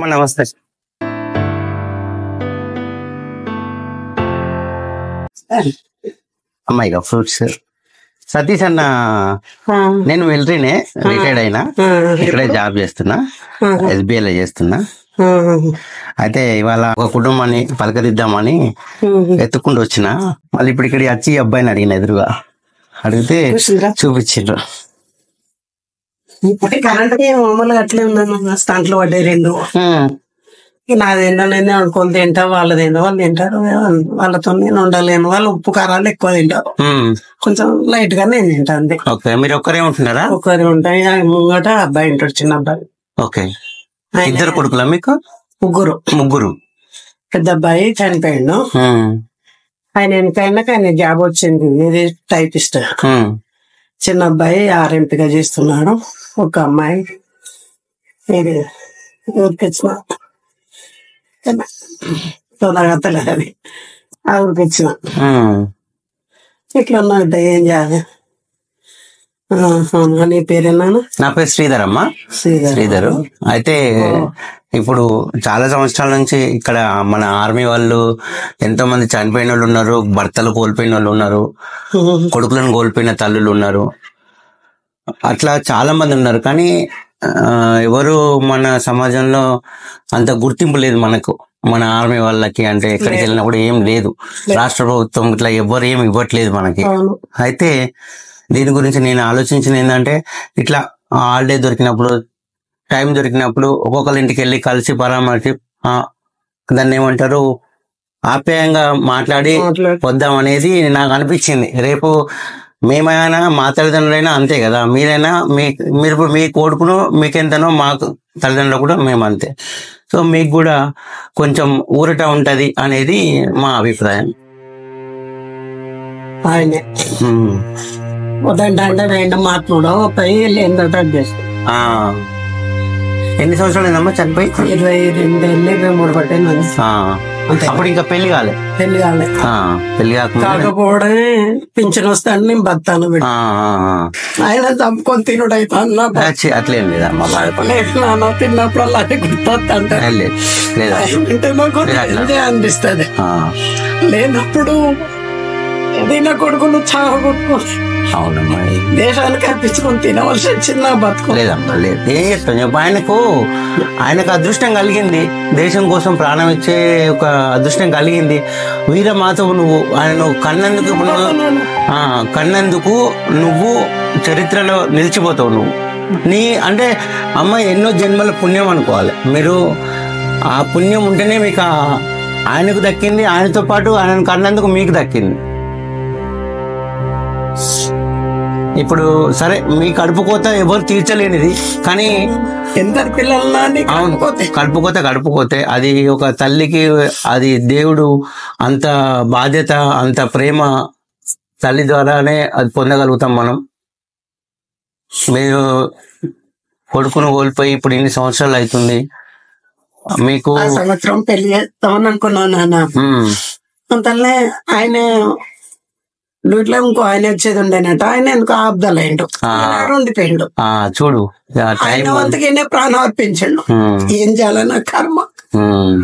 అమ్మ నమస్తే అమ్మాయిగా ఫ్రూట్స్ సతీష్ అన్న నేను మిలిటరీనే రిటైర్డ్ అయినా ఇక్కడే జాబ్ చేస్తున్నా SBI లో చేస్తున్నా అయితే ఇవాళ ఒక కుటుంబాన్ని పలకరిద్దామని ఎత్తుకుంటూ వచ్చిన మళ్ళీ ఇప్పుడు ఇక్కడికి వచ్చి ఈ అబ్బాయిని అడిగిన ఎదురుగా అడిగితే చూపించిండ్రు ఇప్పుడు కరెంట్ మామూలుగా అట్లే ఉన్నాను స్టంట్లు పడ్డాయి రెండు హ్మ్. ఇక నాదేంటో నేను అనుకోని తింటా వాళ్ళదేంటో వాళ్ళు తింటారు వాళ్ళతో నేను ఉండలేను వాళ్ళు ఉప్పు కారాలు ఎక్కువ తింటారు హ్మ్. కొంచెం లైట్ గా నేను తింటా అంతే ఓకే మీరు ఒక్కరే ఉంటున్నారా ఒకరి ఉంటాయి ఆ ముంగట అబ్బాయి ఉంటాడు చిన్న అబ్బాయి ఓకే ఆయన ఇద్దరు కొడుకులా మీకు ముగ్గురు ముగ్గురు పెద్ద అబ్బాయి చనిపోయిండు హ్మ్. ఆయన వెనకైనాక ఆయన జాబ్ వచ్చింది ఇది టైపిస్ట్ హ్మ్. చిన్న అబ్బాయి ఆర్ఎంపీగా చేస్తున్నాడు ఒక అమ్మాయి ఇది ఊరికి వచ్చిన తొందరగా తెలియదు అది ఆ ఊరికి వచ్చిన హ్మ్. ఇట్లా ఉన్నట్టు ఏం చేయాలి ఆహా, నీ పేరేనాను నా పేరు శ్రీధర్ అమ్మ శ్రీధర్ శ్రీధరు అయితే ఇప్పుడు చాలా సంవత్సరాల నుంచి ఇక్కడ మన ఆర్మీ వాళ్ళు ఎంతో మంది చనిపోయిన వాళ్ళు ఉన్నారు భర్తలు కోల్పోయిన వాళ్ళు ఉన్నారు కొడుకులను కోల్పోయిన తల్లులు ఉన్నారు అట్లా చాలా మంది ఉన్నారు కానీ ఆ, ఎవరు మన సమాజంలో అంత గుర్తింపు లేదు మనకు మన ఆర్మీ వాళ్ళకి అంటే ఎక్కడికి వెళ్ళినా కూడా ఏం లేదు రాష్ట్ర ప్రభుత్వం ఇట్లా ఎవరు ఏం ఇవ్వట్లేదు మనకి అవును అయితే దీని గురించి నేను ఆలోచించిన ఏంటంటే ఇట్లా హాలిడే దొరికినప్పుడు టైం దొరికినప్పుడు ఒక్కొక్కరి ఇంటికి వెళ్ళి కలిసి పరామర్శి ఆ, దాన్ని ఏమంటారు ఆప్యాయంగా మాట్లాడి మాట్లాడు వద్దాం అనేది నాకు అనిపించింది రేపు మేమైనా మా తల్లిదండ్రులైనా అంతే కదా మీరైనా మీ మీరు ఇప్పుడు మీ కొడుకును మీకెంతనో మాకు తల్లిదండ్రులు కూడా మేము అంతే సో మీకు కూడా కొంచెం ఊరట ఉంటది అనేది మా అభిప్రాయం ఆయనే ఉమ్. వద్దంటే అంటే రెండు మాట్లాడు పై లేదంటే చేస్తాం ఆ. ఎన్ని సంవత్సరాలు అయిందమ్మా చనిపోయి ఇరవై రెండు వెళ్ళి ఇరవై మూడు పట్టింది అది. ఆ. అంతే అప్పుడు ఇంకా పెళ్లి కాలే పెళ్లి కాలే ఆ, పెళ్లి కాకుండా కాకపోవడమే పింఛన్ వస్తాను నేను బతాను బిడ్డ ఆ, ఆ, ఆ. ఆయన చంపుకొని తినుడు అవుతాను ఆ, ఛీ, అట్లేం లేదమ్మా బాధపడ నాన్న తిన్నప్పుడు అలాంటి గుర్తొస్తా లేదు లేదా అంటే నాకు ఎంజాయ్ అనిపిస్తుంది ఆ, లేనప్పుడు తిన కొడుకును చావ కొట్టుకుని అవునమ్మా దేశానికి అర్పించుకొని తినవలసి చిన్న బతుకు లేదమ్మా లేదు ఏం చెప్తాను చెప్పు ఆయనకు ఆయనకు అదృష్టం కలిగింది దేశం కోసం ప్రాణం ఇచ్చే ఒక అదృష్టం కలిగింది వీరమాతవు నువ్వు ఆయన నువ్వు కన్నందుకు ఇప్పుడు నువ్వు ఆ, కన్నందుకు నువ్వు చరిత్రలో నిలిచిపోతావు నువ్వు నీ అంటే అమ్మ ఎన్నో జన్మల పుణ్యం అనుకోవాలి మీరు ఆ పుణ్యం ఉంటేనే మీకు ఆ- ఆయనకు దక్కింది ఆయనతో పాటు ఆయనను కన్నందుకు మీకు దక్కింది ఇప్పుడు సరే మీ కడుపు కోత ఎవరు తీర్చలేనిది కానీ ఎందరు పిల్లల్లా నీకు అవును అనుకోతే కడుపుకోతే కడుపుకోతే అది ఒక తల్లికి అది దేవుడు అంత బాధ్యత అంత ప్రేమ తల్లి ద్వారానే అది పొందగలుగుతాం మనం మీరు కొడుకును కోల్పోయి ఇప్పుడు ఇన్ని సంవత్సరాలు అవుతుంది మీకు ఆ సంవత్సరం పెళ్లి చేస్తామని అనుకున్నాను నాన్న ఉమ్, అంతలే ఆయన డ్యూటీలో ఇంకో ఆయన వచ్చేది ఉండేనట ఆయన ఎందుకు ఆబ్దలైండు ఆ. ఉండిపోయిండు ఆ, చూడు ఆ టైం ఆయన వంతకి ఈయన ప్రాణం అర్పించండు ఉమ్, ఏం చేయాలన్న కర్మ ఉమ్.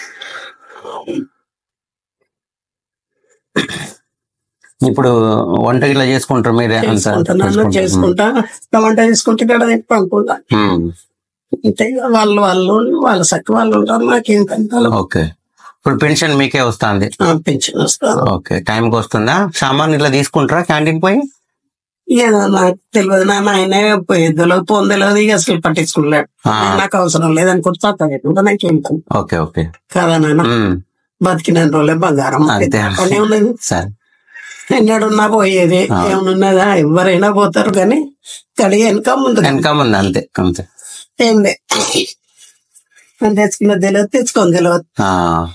ఇప్పుడు వంట ఇట్లా చేసుకుంటారు మీరే అంత చేసుకుంటున్నాను చేసుకుంటా వంట చేసుకుంటే ఇక్కడ తిప్పి పంపుతా ఉమ్, అంతే ఇక వాళ్ళు వాళ్ళు వాళ్ళ సక్కి వాళ్ళు ఉంటారు నాకేం కంటాలు ఓకే ఇప్పుడు పెన్షన్ మీకే వస్తుంది పెన్షన్ వస్తారు ఓకే టైంకి వస్తుందా సామాన్ ఇట్లా తీసుకుంటారా క్యాంటీన్ పోయి ఏదో నాకు తెలియదు నాన్న ఆయనే తెలియదు పోన్ తెలియదు ఇక అసలు పట్టించుకోలేడు ఆ. నాకు అవసరం లేదనుకుంటే చదువుకుంటా నాకేం పని ఓకే ఓకే కదా నాన్న ఉమ్, బతికిన రోజులే బంగారం అంతే. పని ఉన్నది సరే ఎన్నడున్నా పోయేది ఆ. ఏమనున్నదా ఎవరైనా పోతారు కానీ కడిగి వెనక ముందు వెనక ముందు అంతే అంతే ఏంది అని తెచ్చుకున్న తెలియదు తెచ్చుకొని తెలియదు ఆ,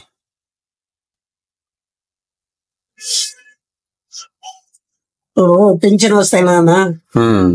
ఓ పింఛన్ వస్తాయి నాన్న ఉమ్,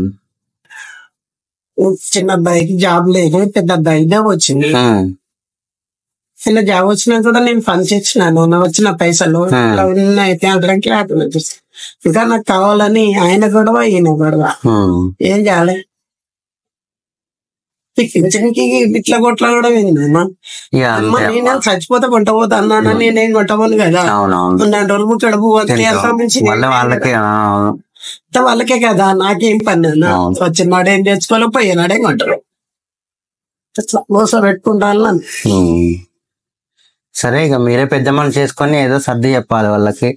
చిన్న అబ్బాయికి జాబ్ లేదు పెద్ద అబ్బాయి జాబ్ వచ్చింది ఉమ్, చిన్న జాబ్ వచ్చినా కూడా నేను పని చేసినాను నా వచ్చిన పైసలు Hmm. ఇట్లా అయితే అనడానికి లేదు ఇంకా నాకు కావాలని ఆయన గొడవ ఈయన గొడవ ఉమ్. ఏం చేయాలి పింఛన్కి ఇట్లా కొట్లా కూడా విన్నా ఇక అమ్మ అంతే నేను చచ్చిపోతే కొంట పోతా అన్నా నేనేం కొంటపోను కదా అవునవును రెండు రోజులు ముట్టడు పువ్వు మళ్ళీ వాళ్ళకి ఆ, వాళ్ళకే కదా నాకేం పని అన్న అవును. వచ్చినాడు ఏం తెచ్చుకోవాలి పోయినాడేం కొంటారు అట్లా మోస పెట్టుకుంటాను నన్ను. ఉమ్. సరే ఇక మీరే పెద్ద మనిషి చేసుకొని ఏదో సర్ది చెప్పాలి వాళ్ళకి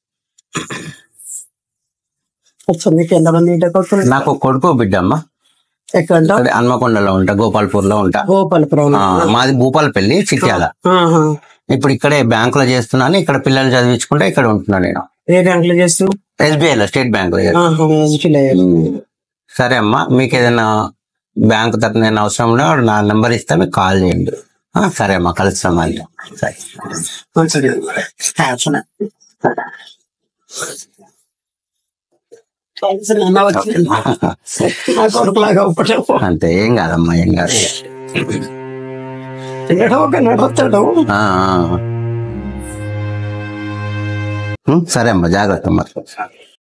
అసలు నీకు ఎంతమంది ఇంటి కొడుకులు నాకు ఒక కొడుకు బిడ్డ అమ్మ ఎక్కడ ఉంటావు? అదే హన్మకొండలో ఉంటా గోపాల్పూర్ లో ఉంటా గోపాలపురం ఆ, మాది భూపాలపల్లి చిట్యాల ఆహా. ఇప్పుడు ఇక్కడే బ్యాంక్ లో చేస్తున్నాను ఇక్కడ పిల్లలు చదివించుకుంటే ఇక్కడ ఉంటున్నాను నేను ఏ బ్యాంకులో చేస్తున్నావు ఎస్బీఐ లో స్టేట్ బ్యాంక్ లో ఆహా, ఎస్బీఐ. సరే అమ్మా మీకు ఏదైనా బ్యాంక్ తరఫున ఏదైనా అవసరం ఉన్నా నా నెంబర్ ఇస్తే మీకు కాల్ చేయండి ఆ, సరే అమ్మా కలుస్తాం మళ్ళీ సరే మంచిది హ్యాపీనా. కలిసి నాన్న వచ్చింది. నా కొడుకులాగా ఒకటే పో. అంతే ఏం కాదమ్మా ఏం కాదు ఎక్కడో ఒక నడుస్తాడు ఆ, ఆ. ఉం, సరే అమ్మా జాగ్రత్త మరి